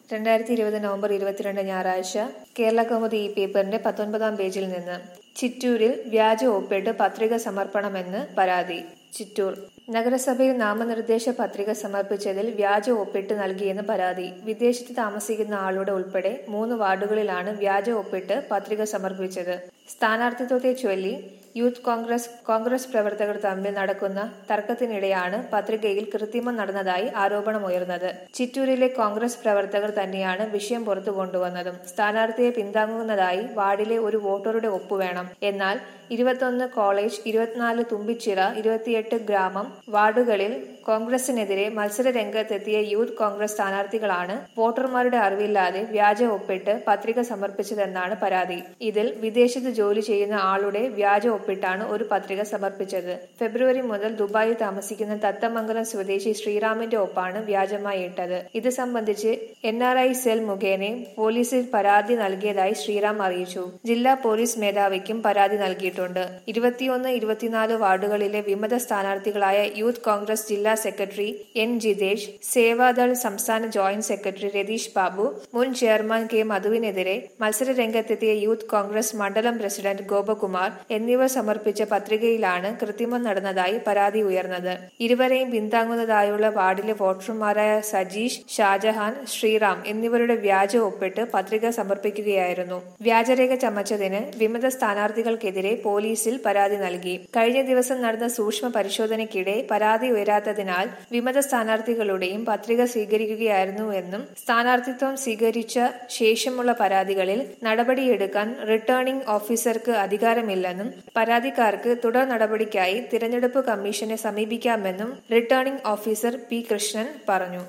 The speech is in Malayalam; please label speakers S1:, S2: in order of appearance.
S1: രണ്ടായിരത്തി ഇരുപത് നവംബർ ഇരുപത്തിരണ്ട് ഞായറാഴ്ച കേരള കൗമുദി ഈ പേപ്പറിന്റെ പത്തൊൻപതാം പേജിൽ നിന്ന് ചിറ്റൂരിൽ വ്യാജ ഒപ്പിട്ട് പത്രിക സമർപ്പണമെന്ന് പരാതി ചിറ്റൂർ നഗരസഭയിൽ നാമനിർദ്ദേശ പത്രിക സമർപ്പിച്ചതിൽ വ്യാജ ഒപ്പിട്ട് നൽകിയെന്ന് പരാതി വിദേശത്ത് താമസിക്കുന്ന ആളുടെ ഉൾപ്പെടെ മൂന്ന് വാർഡുകളിലാണ് വ്യാജ ഒപ്പിട്ട് പത്രിക സമർപ്പിച്ചത് സ്ഥാനാർത്ഥിത്വത്തെ ചൊല്ലി യൂത്ത് കോൺഗ്രസ് കോൺഗ്രസ് പ്രവർത്തകർ തമ്മിൽ നടക്കുന്ന തർക്കത്തിനിടെയാണ് പത്രികയിൽ കൃത്രിമം നടന്നതായി ആരോപണമുയർന്നത് ചിറ്റൂരിലെ കോൺഗ്രസ് പ്രവർത്തകർ തന്നെയാണ് വിഷയം പുറത്തു കൊണ്ടുവന്നതും സ്ഥാനാർത്ഥിയെ പിന്താങ്ങുന്നതായി വാർഡിലെ ഒരു വോട്ടറുടെ ഒപ്പുവേണം എന്നാൽ ഇരുപത്തൊന്ന് കോളേജ് ഇരുപത്തിനാല് തുമ്പിച്ചിറ ഇരുപത്തിയെട്ട് ഗ്രാമം വാർഡുകളിൽ കോൺഗ്രസിനെതിരെ മത്സര രംഗത്തെത്തിയ യൂത്ത് കോൺഗ്രസ് സ്ഥാനാർത്ഥികളാണ് വോട്ടർമാരുടെ അറിവില്ലാതെ വ്യാജ ഒപ്പിട്ട് പത്രിക സമർപ്പിച്ചതെന്നാണ് പരാതി ഇതിൽ വിദേശത്ത് ജോലി ചെയ്യുന്ന ആളുടെ വ്യാജ ഒപ്പിട്ടാണ് ഒരു പത്രിക സമർപ്പിച്ചത് ഫെബ്രുവരി മുതൽ ദുബായിൽ താമസിക്കുന്ന തത്തമംഗലം സ്വദേശി ശ്രീറാമിന്റെ ഒപ്പാണ് വ്യാജമായി ഇട്ടത് ഇത് സംബന്ധിച്ച് എൻ ആർ ഐ സെൽ മുഖേന പോലീസിൽ പരാതി നൽകിയതായി ശ്രീറാം അറിയിച്ചു ജില്ലാ പോലീസ് മേധാവിക്കും പരാതി നൽകിയിട്ടുണ്ട് ഇരുപത്തിയൊന്ന് ഇരുപത്തിനാല് വാർഡുകളിലെ വിമത സ്ഥാനാർത്ഥികളായ യൂത്ത് കോൺഗ്രസ് ജില്ലാ സെക്രട്ടറി എൻ ജിതേഷ് സേവാദൾ സംസ്ഥാന ജോയിന്റ് സെക്രട്ടറി രതീഷ് ബാബു മുൻ ചെയർമാൻ കെ മധുവിനെതിരെ മത്സര രംഗത്തെത്തിയ യൂത്ത് കോൺഗ്രസ് മണ്ഡലം പ്രസിഡന്റ് ഗോപകുമാർ എന്നിവർ സമർപ്പിച്ച പത്രികയിലാണ് കൃത്രിമം നടന്നതായി പരാതി ഉയർന്നത് ഇരുവരെയും പിന്താങ്ങുന്നതായുള്ള വാർഡിലെ വോട്ടർമാരായ സജീഷ് ഷാജഹാൻ ശ്രീറാം എന്നിവരുടെ വ്യാജ ഒപ്പിട്ട് പത്രിക സമർപ്പിക്കുകയായിരുന്നു വ്യാജരേഖ ചമച്ചതിന് വിമത സ്ഥാനാർത്ഥികൾക്കെതിരെ പോലീസിൽ പരാതി നൽകി കഴിഞ്ഞ ദിവസം നടന്ന സൂക്ഷ്മ പരിശോധനയ്ക്കിടെ പരാതി ഉയരാത്തതിനാൽ വിമത സ്ഥാനാർത്ഥികളുടെയും പത്രിക സ്വീകരിക്കുകയായിരുന്നുവെന്നും സ്ഥാനാർത്ഥിത്വം സ്വീകരിച്ച ശേഷമുള്ള പരാതികളിൽ നടപടിയെടുക്കാൻ റിട്ടേണിംഗ് ഓഫീസർക്ക് അധികാരമില്ലെന്നും പരാതിക്കാർക്ക് തുടർ നടപടിക്കായി തിരഞ്ഞെടുപ്പ് കമ്മീഷനെ സമീപിക്കാമെന്നും റിട്ടേണിംഗ് ഓഫീസർ പി കൃഷ്ണൻ പറഞ്ഞു